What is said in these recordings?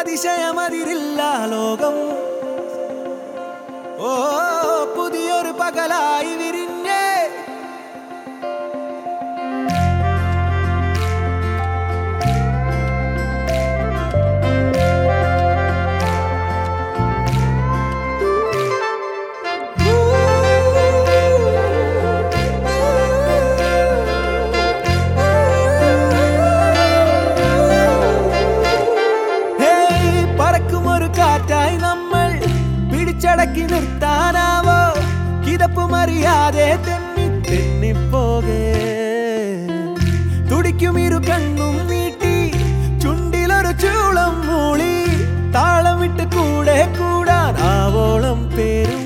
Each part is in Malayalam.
അതിശയമതിരില്ല ലോകം ഓ പുതിയൊരു പകലായി വിരിഞ്ഞേ ഹേയ്, പറക്കുമൊരു കാറ്റായി നമ്മൾ പിടിച്ചടക്കി നിർത്താനാവോ കിതപ്പുമറിയാതെ തെന്നി തെന്നിപ്പോകേ തുടിക്കും ഇരു കണ്ണും നീട്ടി ചുണ്ടിലൊരു ചൂളം മൂളി താളം വിട്ട് കൂടെ കൂടാൻ ആവോളം പേരും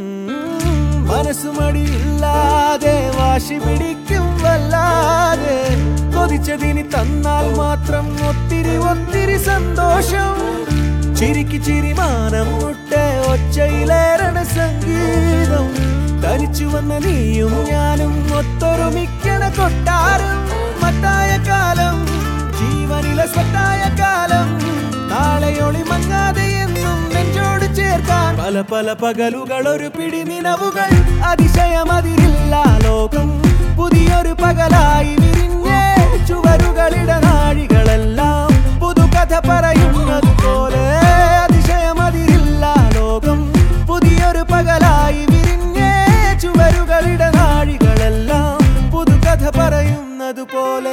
മനസ്സുമടിയില്ലാതെ വാശി പിടിക്കും വല്ലാതെ കൊതിച്ചതിനി തന്നാൽ മാത്രം ഒത്തിരി ഒത്തിരി സന്തോഷം ചിരിക്ക് ചിരിമാനം മുട്ടെ ഒച്ചയിലേറണ സംഗീതം തനിച്ചു വന്ന നീയും ഞാനും ഒത്തൊരുമിക്കണ കൊട്ടാരം മത്തായ കാലം ജീവനിലെ സ്വത്തായ കാലം നാളെയൊളി മങ്ങാതെ എന്നും നെഞ്ചോട് ചേർക്കാൻ പല പല പകലുകൾ ഒരു പിടി നിലവുകൾ അതിശയമതിരില്ല ലോകം പുതിയൊരു പകലായി വിരിഞ്ഞേ ചുവരുകളിട നാഴികളെല്ലാം പുതുകഥ പറയുന്നത് പോലെ അതിശയമതിരില്ല ലോകം പുതിയൊരു പകലായി വിരിഞ്ഞേ ചുവരുകളിട നാഴികളെല്ലാം പുതുകഥ പറയുന്നത് പോലെ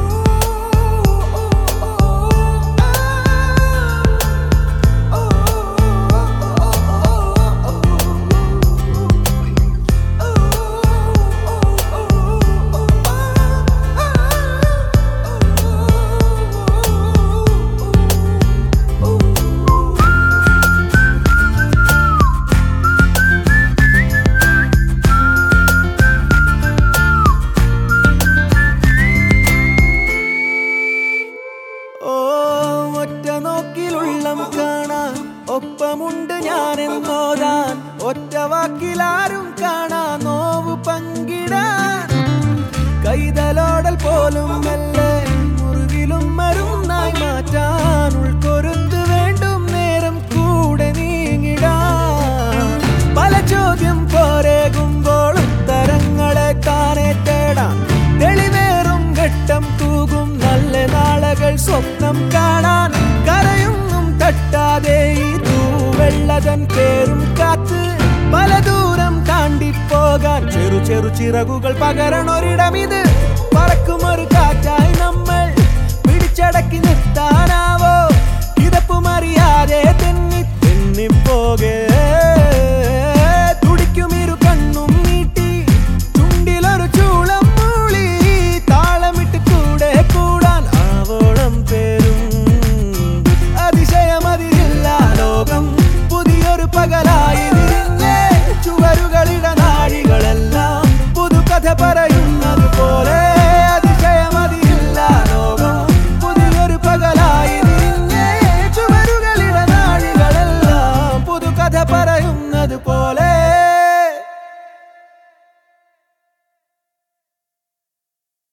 ഓ ഒറ്റ നോക്കിലുള്ളം കാണാൻ ഒപ്പമുണ്ട് ഞാൻ എന്നോതാൻ ഒറ്റ വാക്കിലാരും കാണാൻ നോവ് പങ്കിടാൻ കൈതലോടൽ പോലും മെല്ലെ മുറിവിലും മരുന്നായി മാറ്റാൻ ഉൾക്കൊരുത്ത് വേണ്ടും നേരം കൂടെ നീങ്ങിടാൻ പല ചോദ്യം പോരേകുമ്പോൾ ഉത്തരങ്ങളെ താനെ തേടാൻ തെളിവേറും ഘട്ടം തൂകും നല്ല നാളകൾ സ്വപ്നം കാണാൻ കരയൊന്നും തട്ടാതെ ഈ തൂവെള്ളതൻ പേരും കാത്ത് പല ദൂരം താണ്ടിപ്പോകാൻ ചെറു ചെറു ചിറകുകൾ പകരണൊരിടമിത് പറക്കുമൊരു കാറ്റായി